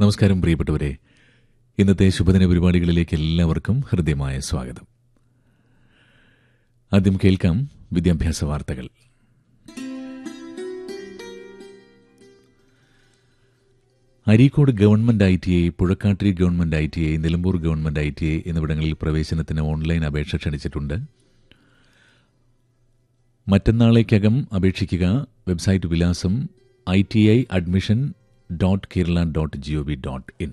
നമസ്കാരം പ്രിയപ്പെട്ടവരെ ഇന്നത്തെ ശുഭദിന പരിപാടികളിലേക്ക് എല്ലാവർക്കും ഹൃദ്യമായ സ്വാഗതം ആദ്യം കേൾക്കാം വിദ്യാഭ്യാസ വാർത്തകൾ Areekode government I T I Puzhakkattiri government I T I Nilambur government I T I എന്നിവിടങ്ങളിൽ പ്രവേശനത്തിന് ഓൺലൈൻ അപേക്ഷ ക്ഷണിച്ചിട്ടുണ്ട് മറ്റന്നാളേക്കകം അപേക്ഷിക്കുക വെബ്സൈറ്റ് വിലാസം I T I admission dot Kerala dot G O V dot in